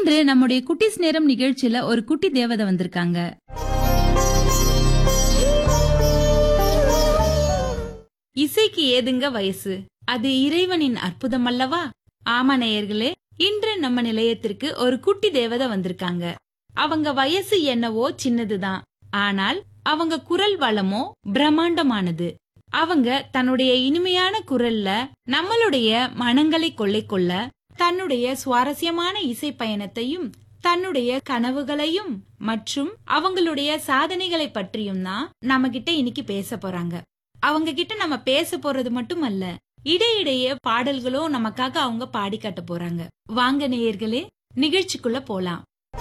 இன்று நம்முடைய குட்டிஸ் நேரம் நிகழ்ச்சியில ஒரு குட்டி தேவதை வந்திருக்காங்க இசைக்கு ஏதுங்க வயசு அது இறைவனின் அற்புதம் அல்லவா ஆமா நேயர்களே இன்று நம்ம நிலையத்திற்கு ஒரு குட்டி தேவதை வந்திருக்காங்க அவங்க வயசு என்னவோ சின்னதுதான் ஆனால் அவங்க குரல் வளமோ பிரம்மாண்டமானது அவங்க தன்னுடைய இனிமையான குரல்ல நம்மளுடைய மனங்களை கொள்ளை கொள்ள தன்னுடைய சுவாரஸ்யமான இசை பயணத்தையும் தன்னுடைய கனவுகளையும் மற்றும் அவங்களுடைய சாதனைகளை பற்றியும் தான் நம்ம கிட்ட இன்னைக்கு பேச போறாங்க அவங்க கிட்ட நம்ம பேச போறது மட்டுமல்ல இடையிடையே பாடல்களும் நமக்காக அவங்க பாடி காட்ட போறாங்க வாங்க நேயர்களே நிகழ்ச்சிக்குள்ள போலாம்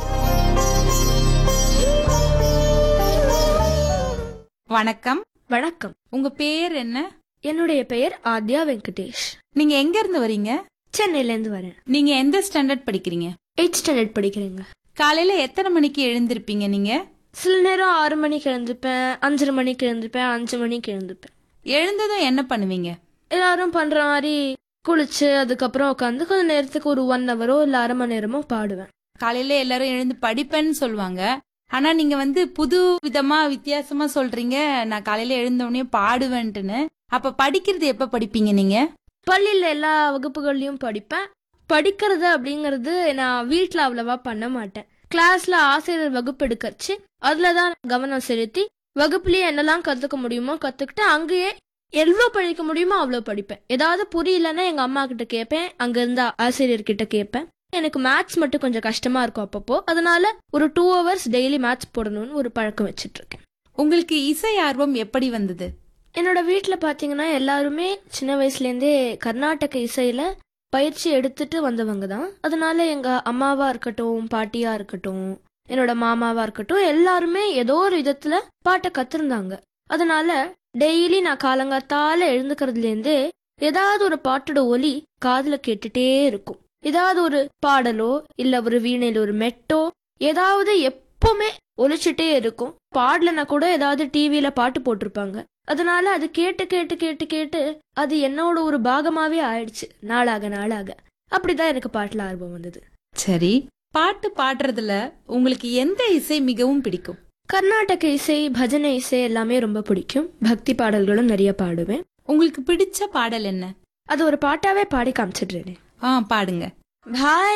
வணக்கம் வணக்கம் உங்க பேர் என்ன என்னுடைய பெயர் ஆத்யா வெங்கடேஷ் நீங்க எங்க இருந்து வரீங்க சென்னையிலேருந்து வரேன் நீங்க எந்த ஸ்டாண்டர்ட் படிக்கிறீங்க எயிட் ஸ்டாண்டர்ட் படிக்கிறேங்க காலையில எத்தனை மணிக்கு எழுந்திருப்பீங்க நீங்க சில நேரம் ஆறு மணிக்கு எழுந்துப்பேன் அஞ்சரை மணிக்கு எழுந்துப்பேன் அஞ்சு மணிக்கு எழுந்துப்பேன் எழுந்ததும் என்ன பண்ணுவீங்க எல்லாரும் பண்ற மாதிரி குளிச்சு அதுக்கப்புறம் உட்காந்து கொஞ்ச நேரத்துக்கு ஒரு ஒன் ஹவரோ இல்லை அரை மணி நேரமோ பாடுவேன் காலையில எல்லாரும் எழுந்து படிப்பேன்னு சொல்லுவாங்க ஆனா நீங்க வந்து புது விதமா வித்தியாசமா சொல்றீங்க நான் காலையில எழுந்த உடனே பாடுவேன்ட்டுன்னு அப்ப படிக்கிறது எப்ப படிப்பீங்க நீங்க பள்ளியில் எல்லா வகுப்புகள்லையும் படிப்பேன் படிக்கிறது அப்படிங்கிறது நான் வீட்டில் அவ்வளவா பண்ண மாட்டேன் கிளாஸ்ல ஆசிரியர் வகுப்பு எடுக்கச்சு அதில் தான் கவனம் செலுத்தி வகுப்புலயே என்னெல்லாம் கற்றுக்க முடியுமோ கற்றுக்கிட்டு அங்கேயே எவ்வளோ படிக்க முடியுமோ அவ்வளோ படிப்பேன் ஏதாவது புரியலன்னா எங்கள் அம்மா கிட்ட கேட்பேன் அங்கே இருந்த ஆசிரியர் கிட்ட கேட்பேன் எனக்கு மேத்ஸ் மட்டும் கொஞ்சம் கஷ்டமா இருக்கும் அப்பப்போ அதனால ஒரு டூ ஹவர்ஸ் டெய்லி மேத்ஸ் போடணும்னு ஒரு பழக்கம் வச்சுட்டு இருக்கேன் உங்களுக்கு இசை ஆர்வம் எப்படி வந்தது என்னோட வீட்டில் பார்த்தீங்கன்னா எல்லாருமே சின்ன வயசுலேருந்தே கர்நாடக இசையில் பயிற்சி எடுத்துட்டு வந்தவங்க தான் அதனால எங்கள் அம்மாவா இருக்கட்டும் பாட்டியா இருக்கட்டும் என்னோட மாமாவா இருக்கட்டும் எல்லாருமே ஏதோ ஒரு விதத்தில் பாட்டை கற்றுருந்தாங்க அதனால டெய்லி நான் காலங்காத்தால எழுந்துக்கிறதுலேருந்தே ஏதாவது ஒரு பாட்டோட ஒலி காதில் கேட்டுட்டே இருக்கும் ஏதாவது ஒரு பாடலோ இல்லை ஒரு வீணையில் ஒரு மெட்டோ ஏதாவது எப்பவுமே ஒலிச்சிட்டே இருக்கும் பாடலனா கூட ஏதாவது டிவியில பாட்டு போட்டிருப்பாங்க அதனால அது கேட்டு கேட்டு கேட்டு கேட்டு அது என்னோட ஒரு பாகமாவே ஆயிடுச்சு நாளாக நாளாக அப்படிதான் எனக்கு பாட்டுல ஆர்வம் வந்தது சரி பாட்டு பாடுறதுல உங்களுக்கு எந்த இசை மிகவும் பிடிக்கும் கர்நாடக இசை பஜனை இசை எல்லாமே ரொம்ப பிடிக்கும் பக்தி பாடல்களும் நிறைய பாடுவேன் உங்களுக்கு பிடிச்ச பாடல் என்ன அது ஒரு பாட்டாவே பாடி காமிச்சிடுறேனே ஆ பாடுங்க பாய்